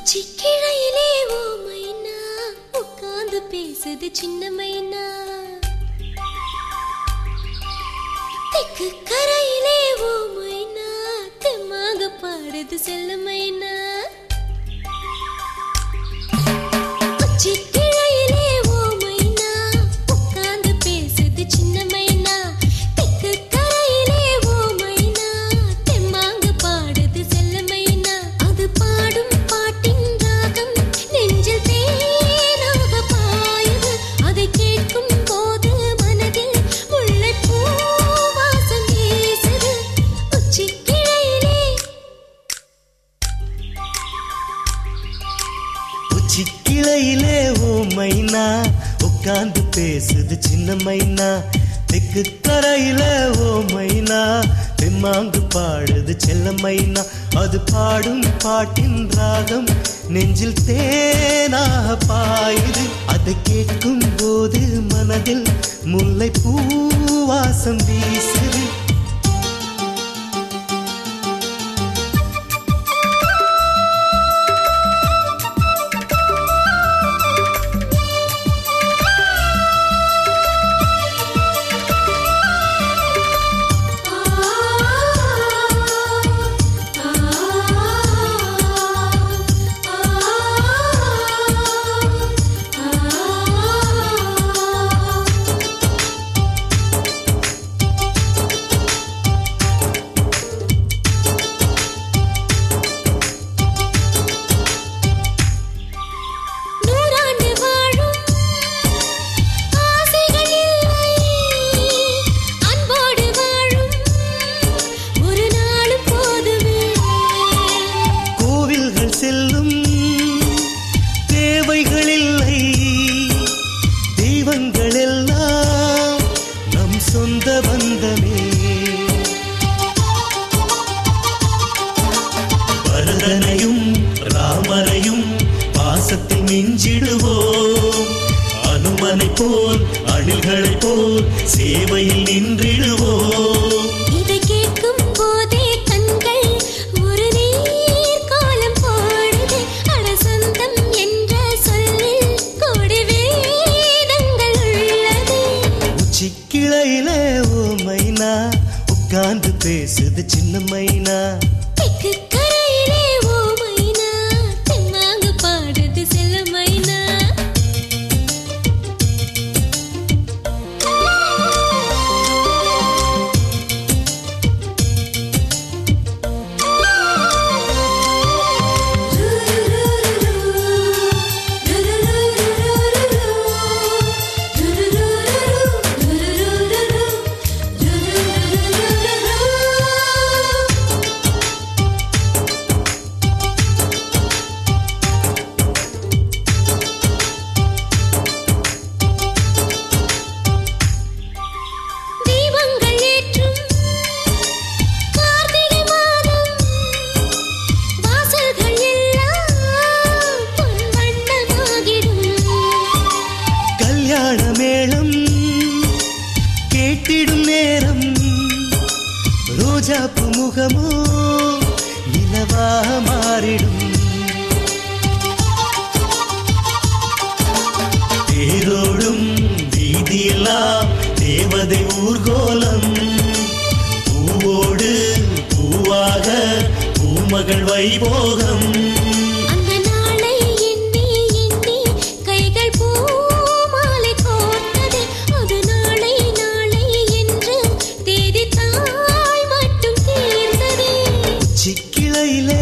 உச்சி கிளையிலே ஓ மைனா உட்கார்ந்து பேசுது சின்ன மைனா தெக்கு கரையிலே ஓ மைனா தெம்மாக பாடுது செல்ல மைனா உச்சி கிளையிலே ஓ மைனா உட்கார்ந்து பேசுது சின்ன மைனா தெக்கு கரையிலே ஓ மைனா தெம்மாக பாடுது செல்ல மைனா அது பாடும் பாட்டின் ராகம் நெஞ்சில் தேனாக பாயுது அதை கேட்கும் போது மனதில் முல்லைப்பூ வாசம் வீசுது உச்சி கிளையிலே உச்சி கிளையிலே ஓ மைனா உட்கார்ந்து பேசுது சின்ன மைனா தெக்கு கரையில ஓ மைனா தெம்மாங்கு பாடுது செல்ல மைனா அது பாடும் பாட்டின் ராகம் நெஞ்சில் தேனாக பாயுது அதை கேட்கும் போது மனதில் முல்லை பூவாசம் வீசுது நூறாண்டு வாழும் ஆசைகள் இல்லை அன்போடு வாழும் ஒரு நாளும் போதுமே கோவில்கள் செல்லும் தேவைகள் இல்லை தெய்வங்கள் எல்லாம் நம் சொந்த பந்தமே பரதனையும் ராமரையும் பாசத்தில் மிஞ்சிடுவோம் அனுமனை போல் அணில்களை போல் சேவையில் நின்றிடுவோம் இதை கேட்கும் போதே கண்கள் ஒரு நீர் காலம் பாடுது அட சொந்தம் என்ற சொல்லில் கோடி வேதங்கள் உள்ளது உச்சி கிளையிலே ஓ மைனா உட்கார்ந்து பேசுது சின்ன மைனா தெக்கு கரையிலே ஓ மைனா தென்னாங்க பாடுது செல்ல மைனா தீபங்கள் ஏற்றும் கார்த்திகை மாதம் வாசல்கள் எல்லாம் பொன் வண்ணமாகிடும் கல்யாண மேளம் கேட்டிடும் நேரம் ரோஜாப்பு முகமோ நிலவாக மாறிடும் தேரோடும் வீதியெல்லாம் தேவதை ஊர்கோலம் பூவோடு பூவாக பூமகள் வைபோகம் அந்த நாளை எண்ணி எண்ணி கைகள் பூமாலை கோர்த்தது அது நாளை நாளை என்று தேதி தாய் மட்டும் தேர்ந்ததே சிக்கிளையிலே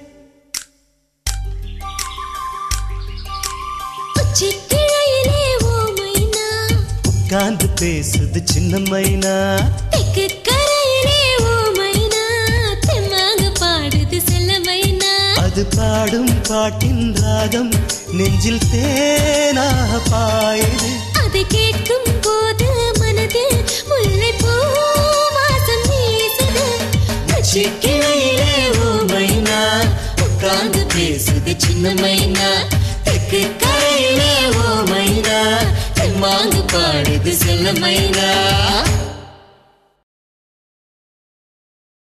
உச்சி கிளையிலே ஓ மைனா உட்கார்ந்து பேசுது சின்ன மைனா தெக்கு கரையிலே ஓ மைனா தெம்மாக பாடுது செல்ல மைனா அது பாடும் பாட்டின் ராகம் நெஞ்சில் தேனாக பாயுது அதை கேட்கும் போது மனதில் முல்லைப்பூ வாசம் வீசுது சிக்கிளையிலே ஓ மைனா உட்கார்ந்து பேசுது சின்ன மைனா தெற்கு கரையிலே ஓ மைனா தெம்மாங்கு பாடுது செல்ல மைனா